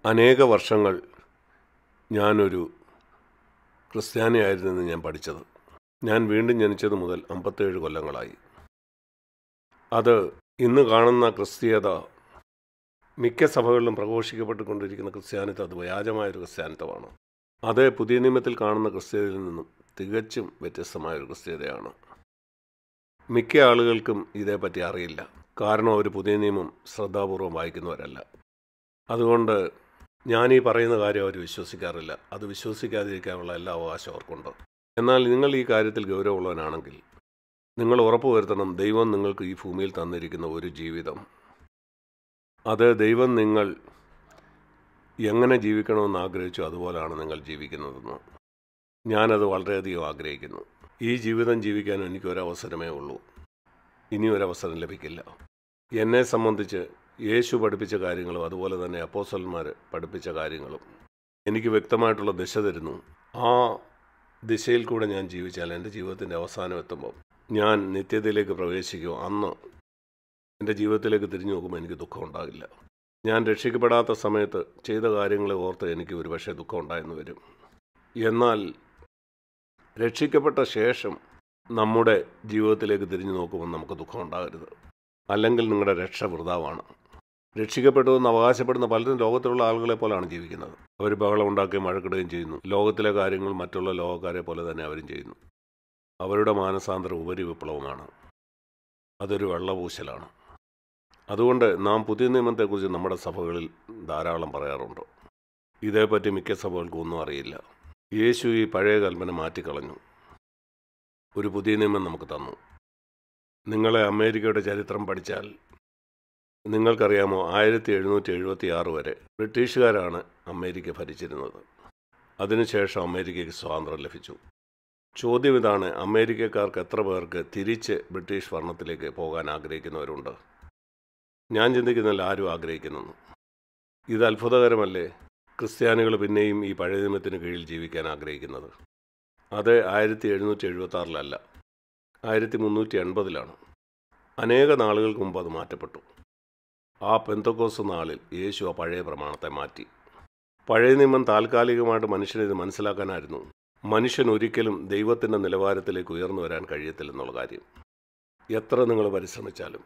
അനേക വർഷങ്ങൾ ഞാനൊരു ക്രിസ്ത്യാനിയായിരുന്നെന്ന് ഞാൻ പഠിച്ചത് ഞാൻ വീണ്ടും ജനിച്ചത് മുതൽ അമ്പത്തേഴ് കൊല്ലങ്ങളായി അത് ഇന്ന് കാണുന്ന ക്രിസ്തീയത മിക്ക സഭകളിലും പ്രഘോഷിക്കപ്പെട്ടുകൊണ്ടിരിക്കുന്ന ക്രിസ്ത്യാനിത്വം അത് വ്യാജമായൊരു ക്രിസ്ത്യാനിത്വമാണ് അത് പുതിയ നിയമത്തിൽ കാണുന്ന ക്രിസ്തീയതയിൽ നിന്നും തികച്ചും വ്യത്യസ്തമായൊരു ക്രിസ്തീയതയാണ് മിക്ക ആളുകൾക്കും ഇതേപ്പറ്റി അറിയില്ല കാരണം അവർ പുതിയ നിയമം ശ്രദ്ധാപൂർവം വായിക്കുന്നവരല്ല അതുകൊണ്ട് ഞാൻ ഈ പറയുന്ന കാര്യം അവർ വിശ്വസിക്കാറില്ല അത് വിശ്വസിക്കാതിരിക്കാനുള്ള എല്ലാ അവകാശവും അവർക്കുണ്ട് എന്നാൽ നിങ്ങൾ ഈ കാര്യത്തിൽ ഗൗരവമുള്ളവനാണെങ്കിൽ നിങ്ങൾ ഉറപ്പുവരുത്തണം ദൈവം നിങ്ങൾക്ക് ഈ ഭൂമിയിൽ തന്നിരിക്കുന്ന ഒരു ജീവിതം അത് ദൈവം നിങ്ങൾ എങ്ങനെ ജീവിക്കണമെന്ന് ആഗ്രഹിച്ചു അതുപോലെയാണ് നിങ്ങൾ ജീവിക്കുന്നതെന്ന് ഞാനത് വളരെയധികം ആഗ്രഹിക്കുന്നു ഈ ജീവിതം ജീവിക്കാൻ എനിക്ക് ഒരവസരമേ ഉള്ളൂ ഇനി ഒരവസരം ലഭിക്കില്ല എന്നെ സംബന്ധിച്ച് യേശു പഠിപ്പിച്ച കാര്യങ്ങളും അതുപോലെ തന്നെ അപ്പോസന്മാർ പഠിപ്പിച്ച കാര്യങ്ങളും എനിക്ക് വ്യക്തമായിട്ടുള്ള ദിശ തരുന്നു ആ ദിശയിൽ കൂടെ ഞാൻ ജീവിച്ചാൽ എൻ്റെ ജീവിതത്തിൻ്റെ അവസാനം എത്തുമ്പോൾ ഞാൻ നിത്യതയിലേക്ക് പ്രവേശിക്കുമോ അന്ന് എൻ്റെ ജീവിതത്തിലേക്ക് തിരിഞ്ഞു നോക്കുമ്പോൾ എനിക്ക് ദുഃഖം ഉണ്ടാകില്ല ഞാൻ രക്ഷിക്കപ്പെടാത്ത സമയത്ത് ചെയ്ത കാര്യങ്ങളെ ഓർത്ത് എനിക്ക് ഒരുപക്ഷെ ദുഃഖം ഉണ്ടായെന്ന് വരും എന്നാൽ രക്ഷിക്കപ്പെട്ട ശേഷം നമ്മുടെ ജീവിതത്തിലേക്ക് തിരിഞ്ഞു നോക്കുമ്പോൾ നമുക്ക് ദുഃഖം ഉണ്ടാകരുത് അല്ലെങ്കിൽ നിങ്ങളുടെ രക്ഷ വൃതാവാണ് രക്ഷിക്കപ്പെട്ടു എന്ന് അവകാശപ്പെടുന്ന പലരും ലോകത്തിലുള്ള ആളുകളെ പോലാണ് ജീവിക്കുന്നത് അവർ ബഹളം ഉണ്ടാക്കുകയും മഴക്കിടുകയും ചെയ്യുന്നു ലോകത്തിലെ കാര്യങ്ങൾ മറ്റുള്ള ലോകക്കാരെ പോലെ തന്നെ അവരും ചെയ്യുന്നു അവരുടെ മാനസാന്തരം ഉപരി വിപ്ലവമാണ് അതൊരു വെള്ളപൂശലാണ് അതുകൊണ്ട് നാം പുതിയ നിയമത്തെക്കുറിച്ച് നമ്മുടെ സഭകളിൽ ധാരാളം പറയാറുണ്ട് ഇതേപ്പറ്റി മിക്ക സഭകൾക്കും ഒന്നും അറിയില്ല യേശു ഈ പഴയ കൽപ്പന മാറ്റിക്കളഞ്ഞു ഒരു പുതിയ നിയമം നമുക്ക് തന്നു നിങ്ങളെ അമേരിക്കയുടെ ചരിത്രം പഠിച്ചാൽ നിങ്ങൾക്കറിയാമോ ആയിരത്തി എഴുന്നൂറ്റി എഴുപത്തി ആറ് വരെ ബ്രിട്ടീഷുകാരാണ് അമേരിക്ക ഭരിച്ചിരുന്നത് അതിനുശേഷം അമേരിക്കയ്ക്ക് സ്വാതന്ത്ര്യം ലഭിച്ചു ചോദ്യം ഇതാണ് അമേരിക്കക്കാർക്ക് എത്ര പേർക്ക് തിരിച്ച് ബ്രിട്ടീഷ് ഭരണത്തിലേക്ക് പോകാൻ ആഗ്രഹിക്കുന്നവരുണ്ട് ഞാൻ ചിന്തിക്കുന്നില്ല ആരും ആഗ്രഹിക്കുന്നു ഇത് അത്ഭുതകരമല്ലേ ക്രിസ്ത്യാനികൾ പിന്നെയും ഈ പഴയ നിയമത്തിന് കീഴിൽ ജീവിക്കാൻ ആഗ്രഹിക്കുന്നത് അത് ആയിരത്തി എഴുന്നൂറ്റി എഴുപത്തി ആറിലല്ല ആയിരത്തി മുന്നൂറ്റി എൺപതിലാണ് അനേക നാളുകൾക്ക് മുമ്പ് അത് മാറ്റപ്പെട്ടു ആ പെന്തക്കോസ് നാളിൽ യേശു ആ പഴയ പ്രമാണത്തെ മാറ്റി പഴയ നിയമം താൽക്കാലികമായിട്ട് മനുഷ്യന് ഇത് മനസ്സിലാക്കാനായിരുന്നു മനുഷ്യൻ ഒരിക്കലും ദൈവത്തിൻ്റെ നിലവാരത്തിലേക്ക് ഉയർന്നു വരാൻ കഴിയത്തില്ലെന്നുള്ള കാര്യം എത്ര നിങ്ങൾ പരിശ്രമിച്ചാലും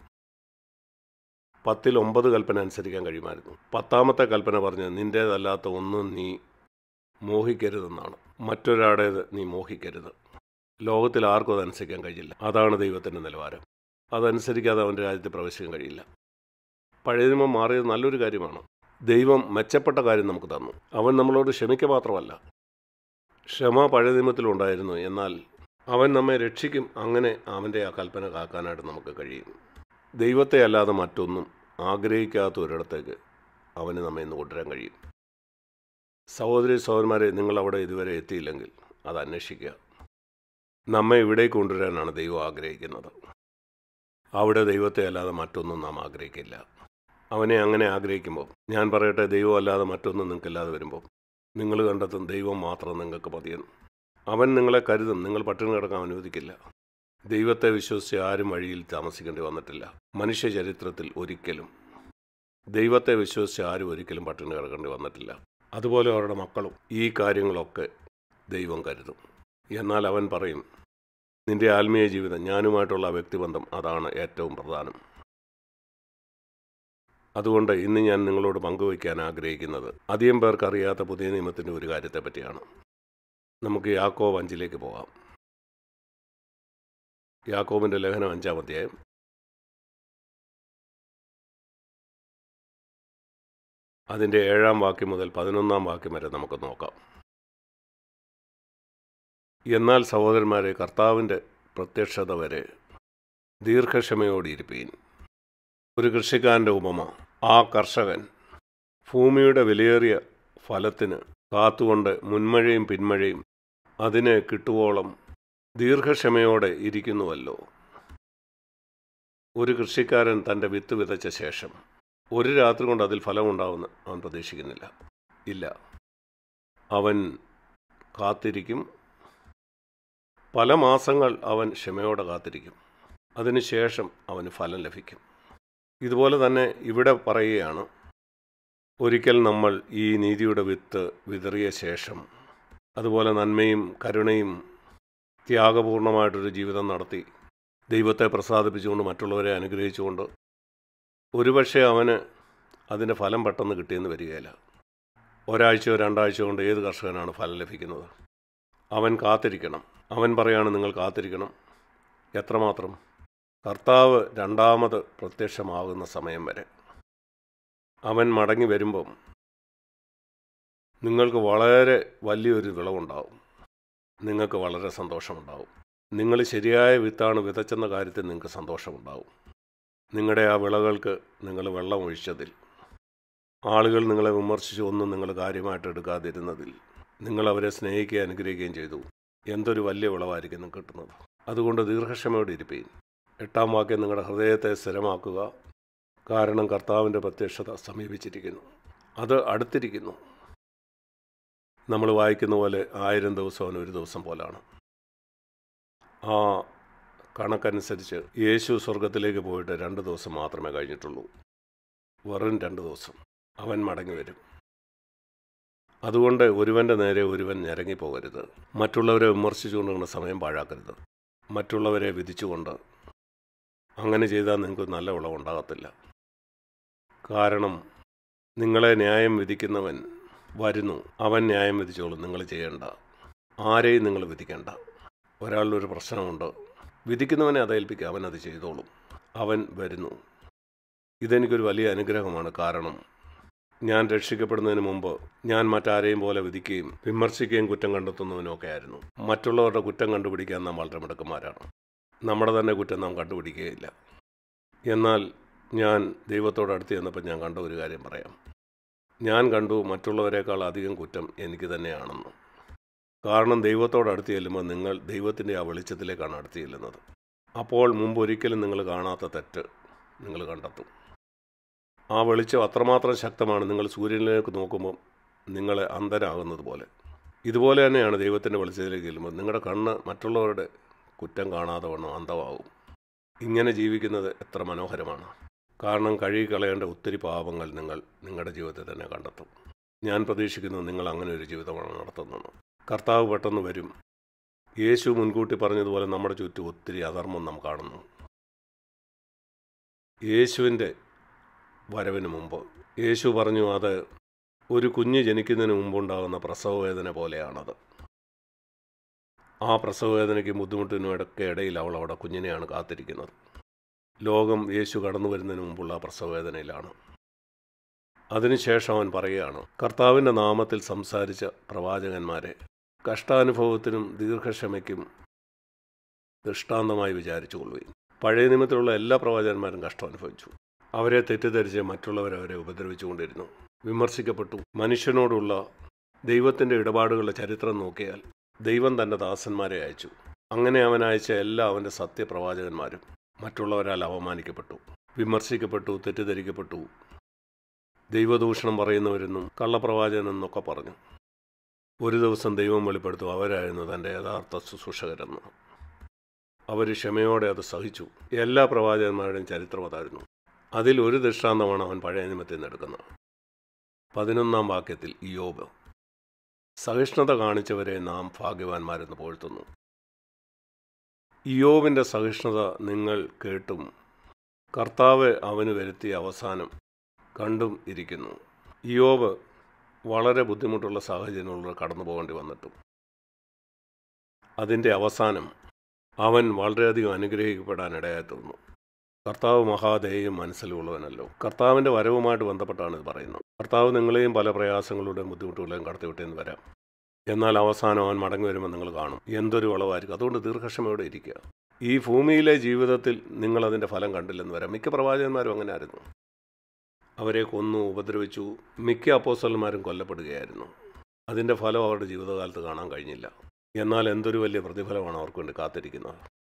പത്തിൽ ഒമ്പത് കൽപ്പന അനുസരിക്കാൻ കഴിയുമായിരുന്നു പത്താമത്തെ കൽപ്പന പറഞ്ഞ് നിൻ്റേതല്ലാത്ത ഒന്നും നീ മോഹിക്കരുതെന്നാണ് മറ്റൊരാടേത് നീ മോഹിക്കരുത് ലോകത്തിൽ ആർക്കും അതനുസരിക്കാൻ കഴിയില്ല അതാണ് ദൈവത്തിൻ്റെ നിലവാരം അതനുസരിക്കാതെ അവൻ്റെ രാജ്യത്ത് പ്രവേശിക്കാൻ കഴിയില്ല പഴയ നിയമം മാറിയത് നല്ലൊരു കാര്യമാണ് ദൈവം മെച്ചപ്പെട്ട കാര്യം നമുക്ക് തന്നു അവൻ നമ്മളോട് ക്ഷമിക്ക മാത്രമല്ല ക്ഷമ പഴയ നിയമത്തിലുണ്ടായിരുന്നു എന്നാൽ അവൻ നമ്മെ രക്ഷിക്കും അങ്ങനെ അവൻ്റെ ആ കൽപ്പന കാക്കാനായിട്ട് നമുക്ക് കഴിയും ദൈവത്തെ അല്ലാതെ മറ്റൊന്നും ആഗ്രഹിക്കാത്ത ഒരിടത്തേക്ക് അവന് നമ്മെ ഇന്ന് കൊണ്ടുവരാൻ കഴിയും സഹോദരി സഹോദരന്മാരെ നിങ്ങൾ അവിടെ ഇതുവരെ എത്തിയില്ലെങ്കിൽ അത് അന്വേഷിക്കുക നമ്മെ ഇവിടേക്ക് കൊണ്ടുവരാനാണ് ദൈവം ആഗ്രഹിക്കുന്നത് അവിടെ ദൈവത്തെ അല്ലാതെ മറ്റൊന്നും നാം ആഗ്രഹിക്കില്ല അവനെ അങ്ങനെ ആഗ്രഹിക്കുമ്പോൾ ഞാൻ പറയട്ടെ ദൈവം അല്ലാതെ മറ്റൊന്നും നിങ്ങൾക്കില്ലാതെ വരുമ്പോൾ നിങ്ങൾ കണ്ടെത്തും ദൈവം മാത്രം നിങ്ങൾക്ക് മതിയെന്ന് അവൻ നിങ്ങളെ കരുതും നിങ്ങൾ പട്ടിണി കിടക്കാൻ അനുവദിക്കില്ല ദൈവത്തെ വിശ്വസിച്ച് ആരും വഴിയിൽ താമസിക്കേണ്ടി വന്നിട്ടില്ല മനുഷ്യ ചരിത്രത്തിൽ ഒരിക്കലും ദൈവത്തെ വിശ്വസിച്ച് ആരും ഒരിക്കലും പട്ടിണി കിടക്കേണ്ടി വന്നിട്ടില്ല അതുപോലെ അവരുടെ മക്കളും ഈ കാര്യങ്ങളൊക്കെ ദൈവം കരുതും എന്നാൽ അവൻ പറയും നിന്റെ ആത്മീയ ജീവിതം ഞാനുമായിട്ടുള്ള വ്യക്തിബന്ധം അതാണ് ഏറ്റവും പ്രധാനം അതുകൊണ്ട് ഇന്ന് ഞാൻ നിങ്ങളോട് പങ്കുവയ്ക്കാൻ ആഗ്രഹിക്കുന്നത് അധികം പേർക്ക് അറിയാത്ത പുതിയ നിയമത്തിൻ്റെ ഒരു കാര്യത്തെ പറ്റിയാണ് നമുക്ക് യാക്കോബ് അഞ്ചിലേക്ക് പോകാം യാക്കോബിൻ്റെ ലേഖനം അഞ്ചാം അധ്യായം അതിൻ്റെ ഏഴാം വാക്യം മുതൽ പതിനൊന്നാം വാക്യം വരെ നമുക്ക് നോക്കാം എന്നാൽ സഹോദരന്മാരെ കർത്താവിൻ്റെ പ്രത്യക്ഷത വരെ ദീർഘക്ഷമയോടിരിപ്പീൻ ഒരു കൃഷിക്കാരൻ്റെ ഉപമ ആ കർഷകൻ ഭൂമിയുടെ വിലയേറിയ ഫലത്തിന് കാത്തുകൊണ്ട് മുൻമഴയും പിന്മഴയും അതിന് കിട്ടുവോളം ദീർഘക്ഷമയോടെ ഇരിക്കുന്നുവല്ലോ ഒരു കൃഷിക്കാരൻ തൻ്റെ വിത്ത് വിതച്ച ശേഷം ഒരു രാത്രി കൊണ്ട് അതിൽ ഫലമുണ്ടാവുമെന്ന് അവൻ പ്രതീക്ഷിക്കുന്നില്ല ഇല്ല അവൻ കാത്തിരിക്കും പല മാസങ്ങൾ അവൻ ക്ഷമയോടെ കാത്തിരിക്കും അതിനുശേഷം അവന് ഫലം ലഭിക്കും ഇതുപോലെ തന്നെ ഇവിടെ പറയുകയാണ് ഒരിക്കൽ നമ്മൾ ഈ നീതിയുടെ വിത്ത് വിതറിയ ശേഷം അതുപോലെ നന്മയും കരുണയും ത്യാഗപൂർണമായിട്ടൊരു ജീവിതം നടത്തി ദൈവത്തെ പ്രസാദിപ്പിച്ചുകൊണ്ട് മറ്റുള്ളവരെ അനുഗ്രഹിച്ചുകൊണ്ട് ഒരുപക്ഷെ അവന് അതിൻ്റെ ഫലം പെട്ടെന്ന് കിട്ടിയെന്ന് വരികയില്ല ഒരാഴ്ചയോ രണ്ടാഴ്ച കൊണ്ട് ഏത് കർഷകനാണ് ഫലം ലഭിക്കുന്നത് അവൻ കാത്തിരിക്കണം അവൻ പറയാണ് നിങ്ങൾ കാത്തിരിക്കണം എത്രമാത്രം കർത്താവ് രണ്ടാമത് പ്രത്യക്ഷമാകുന്ന സമയം വരെ അവൻ മടങ്ങി വരുമ്പം നിങ്ങൾക്ക് വളരെ വലിയൊരു വിളവുണ്ടാവും നിങ്ങൾക്ക് വളരെ സന്തോഷമുണ്ടാവും നിങ്ങൾ ശരിയായ വിത്താണ് വിതച്ചെന്ന കാര്യത്തിൽ നിങ്ങൾക്ക് സന്തോഷമുണ്ടാവും നിങ്ങളുടെ ആ വിളകൾക്ക് നിങ്ങൾ വെള്ളം ഒഴിച്ചതിൽ ആളുകൾ നിങ്ങളെ വിമർശിച്ച് ഒന്നും നിങ്ങൾ കാര്യമായിട്ട് എടുക്കാതിരുന്നതിൽ നിങ്ങൾ അവരെ സ്നേഹിക്കുകയും അനുഗ്രഹിക്കുകയും ചെയ്തു എന്തൊരു വലിയ വിളവായിരിക്കും നിങ്ങൾക്ക് കിട്ടുന്നത് അതുകൊണ്ട് ദീർഘക്ഷമയോടെ ഇരിപ്പീൻ എട്ടാം വാക്യം നിങ്ങളുടെ ഹൃദയത്തെ സ്ഥിരമാക്കുക കാരണം കർത്താവിൻ്റെ പ്രത്യക്ഷത സമീപിച്ചിരിക്കുന്നു അത് അടുത്തിരിക്കുന്നു നമ്മൾ വായിക്കുന്ന പോലെ ആയിരം ദിവസം അവൻ ഒരു ദിവസം പോലാണ് ആ കണക്കനുസരിച്ച് യേശു സ്വർഗത്തിലേക്ക് പോയിട്ട് രണ്ട് ദിവസം മാത്രമേ കഴിഞ്ഞിട്ടുള്ളൂ വെറും രണ്ട് ദിവസം അവൻ മടങ്ങി വരും അതുകൊണ്ട് ഒരുവൻ്റെ നേരെ ഒരുവൻ ഞരങ്ങിപ്പോകരുത് മറ്റുള്ളവരെ വിമർശിച്ചുകൊണ്ടുള്ള സമയം പാഴാക്കരുത് മറ്റുള്ളവരെ വിധിച്ചുകൊണ്ട് അങ്ങനെ ചെയ്താൽ നിങ്ങൾക്ക് നല്ല വിളവുണ്ടാകത്തില്ല കാരണം നിങ്ങളെ ന്യായം വിധിക്കുന്നവൻ വരുന്നു അവൻ ന്യായം വിധിച്ചോളും നിങ്ങൾ ചെയ്യേണ്ട ആരെയും നിങ്ങൾ വിധിക്കേണ്ട ഒരാളുടെ ഒരു പ്രശ്നമുണ്ട് വിധിക്കുന്നവനെ അത് ഏൽപ്പിക്കുക അവൻ അത് ചെയ്തോളും അവൻ വരുന്നു ഇതെനിക്കൊരു വലിയ അനുഗ്രഹമാണ് കാരണം ഞാൻ രക്ഷിക്കപ്പെടുന്നതിന് മുമ്പ് ഞാൻ മറ്റാരെയും പോലെ വിധിക്കുകയും വിമർശിക്കുകയും കുറ്റം കണ്ടെത്തുന്നവനും ഒക്കെ ആയിരുന്നു മറ്റുള്ളവരുടെ കുറ്റം കണ്ടുപിടിക്കാൻ നാം വളരെ മിടുക്കന്മാരാണ് നമ്മുടെ തന്നെ കുറ്റം നാം കണ്ടുപിടിക്കുകയില്ല എന്നാൽ ഞാൻ ദൈവത്തോട് അടുത്ത് ചെന്നപ്പോൾ ഞാൻ കണ്ട ഒരു കാര്യം പറയാം ഞാൻ കണ്ടു മറ്റുള്ളവരെക്കാൾ അധികം കുറ്റം എനിക്ക് തന്നെയാണെന്ന് കാരണം ദൈവത്തോട് അടുത്ത് ചെല്ലുമ്പോൾ നിങ്ങൾ ദൈവത്തിൻ്റെ ആ വെളിച്ചത്തിലേക്കാണ് അടുത്ത് ചെല്ലുന്നത് അപ്പോൾ മുമ്പ് ഒരിക്കലും നിങ്ങൾ കാണാത്ത തെറ്റ് നിങ്ങൾ കണ്ടെത്തും ആ വെളിച്ചം അത്രമാത്രം ശക്തമാണ് നിങ്ങൾ സൂര്യനിലേക്ക് നോക്കുമ്പോൾ നിങ്ങളെ അന്ധരാകുന്നത് പോലെ ഇതുപോലെ തന്നെയാണ് ദൈവത്തിൻ്റെ വെളിച്ചത്തിലേക്ക് ചെല്ലുമ്പോൾ നിങ്ങളുടെ കണ്ണ് മറ്റുള്ളവരുടെ കുറ്റം കാണാതെ വണ്ണം അന്ധമാകും ഇങ്ങനെ ജീവിക്കുന്നത് എത്ര മനോഹരമാണ് കാരണം കഴുകിക്കളയേണ്ട ഒത്തിരി പാപങ്ങൾ നിങ്ങൾ നിങ്ങളുടെ ജീവിതത്തിൽ തന്നെ കണ്ടെത്തും ഞാൻ പ്രതീക്ഷിക്കുന്നു നിങ്ങൾ അങ്ങനെ ഒരു ജീവിതമാണ് നടത്തുന്നത് കർത്താവ് പെട്ടെന്ന് വരും യേശു മുൻകൂട്ടി പറഞ്ഞതുപോലെ നമ്മുടെ ചുറ്റും ഒത്തിരി അധർമ്മം നാം കാണുന്നു യേശുവിൻ്റെ വരവിന് മുമ്പ് യേശു പറഞ്ഞു അത് ഒരു കുഞ്ഞ് ജനിക്കുന്നതിന് മുമ്പുണ്ടാകുന്ന പ്രസവവേദന പോലെയാണത് ആ പ്രസവവേദനയ്ക്ക് ബുദ്ധിമുട്ടിനും ഇടയ്ക്ക് ഇടയിൽ അവൾ അവിടെ കുഞ്ഞിനെയാണ് കാത്തിരിക്കുന്നത് ലോകം യേശു കടന്നു വരുന്നതിന് മുമ്പുള്ള ആ പ്രസവവേദനയിലാണ് അതിനുശേഷം അവൻ പറയുകയാണ് കർത്താവിൻ്റെ നാമത്തിൽ സംസാരിച്ച പ്രവാചകന്മാരെ കഷ്ടാനുഭവത്തിനും ദീർഘക്ഷമയ്ക്കും ദൃഷ്ടാന്തമായി വിചാരിച്ചു കൊള്ളുകയും പഴയ നിയമത്തിലുള്ള എല്ലാ പ്രവാചകന്മാരും കഷ്ടം അനുഭവിച്ചു അവരെ തെറ്റിദ്ധരിച്ച് മറ്റുള്ളവരെ അവരെ ഉപദ്രവിച്ചുകൊണ്ടിരുന്നു വിമർശിക്കപ്പെട്ടു മനുഷ്യനോടുള്ള ദൈവത്തിൻ്റെ ഇടപാടുകളുടെ ചരിത്രം നോക്കിയാൽ ദൈവം തൻ്റെ ദാസന്മാരെ അയച്ചു അങ്ങനെ അവൻ അയച്ച എല്ലാ അവൻ്റെ സത്യപ്രവാചകന്മാരും മറ്റുള്ളവരാൽ അവമാനിക്കപ്പെട്ടു വിമർശിക്കപ്പെട്ടു തെറ്റിദ്ധരിക്കപ്പെട്ടു ദൈവദൂഷണം പറയുന്നവരെന്നും കള്ളപ്രവാചകനെന്നൊക്കെ പറഞ്ഞു ഒരു ദിവസം ദൈവം വെളിപ്പെടുത്തും അവരായിരുന്നു തൻ്റെ യഥാർത്ഥ ശുശ്രൂഷകരെന്ന് അവർ ക്ഷമയോടെ അത് സഹിച്ചു എല്ലാ പ്രവാചകന്മാരുടെയും ചരിത്രം അതായിരുന്നു അതിൽ ഒരു ദൃഷ്ടാന്തമാണ് അവൻ പഴയ നിയമത്തിൽ നിന്ന് എടുക്കുന്നത് പതിനൊന്നാം വാക്യത്തിൽ ഇയോബ് സഹിഷ്ണുത കാണിച്ചവരെ നാം ഭാഗ്യവാന്മാരെന്ന് പോഴ്ത്തുന്നു ഇയോബിൻ്റെ സഹിഷ്ണുത നിങ്ങൾ കേട്ടും കർത്താവ് അവന് വരുത്തിയ അവസാനം കണ്ടും ഇരിക്കുന്നു ഇയോബ് വളരെ ബുദ്ധിമുട്ടുള്ള സാഹചര്യങ്ങളിലൂടെ കടന്നു പോകേണ്ടി വന്നിട്ടും അതിൻ്റെ അവസാനം അവൻ വളരെയധികം അനുഗ്രഹിക്കപ്പെടാൻ ഇടയായിത്തീർന്നു കർത്താവ് മഹാദേയും മനസ്സിലുള്ളവനല്ലോ കർത്താവിൻ്റെ വരവുമായിട്ട് ബന്ധപ്പെട്ടാണ് ഇത് പറയുന്നത് കർത്താവ് നിങ്ങളെയും പല പ്രയാസങ്ങളുടെയും ബുദ്ധിമുട്ടുകളെയും കടത്തിവിട്ടെന്ന് വരാം എന്നാൽ അവസാനം അവൻ മടങ്ങി വരുമ്പോൾ നിങ്ങൾ കാണും എന്തൊരു വളവായിരിക്കും അതുകൊണ്ട് ദീർഘക്ഷമയോടെ ഇരിക്കുക ഈ ഭൂമിയിലെ ജീവിതത്തിൽ നിങ്ങൾ അതിൻ്റെ ഫലം കണ്ടില്ലെന്ന് വരാം മിക്ക പ്രവാചകന്മാരും അങ്ങനെ ആയിരുന്നു അവരെ കൊന്നു ഉപദ്രവിച്ചു മിക്ക അപ്പോസ്റ്റലന്മാരും കൊല്ലപ്പെടുകയായിരുന്നു അതിൻ്റെ ഫലം അവരുടെ ജീവിതകാലത്ത് കാണാൻ കഴിഞ്ഞില്ല എന്നാൽ എന്തൊരു വലിയ പ്രതിഫലമാണ് അവർക്ക് വേണ്ടി കാത്തിരിക്കുന്നത്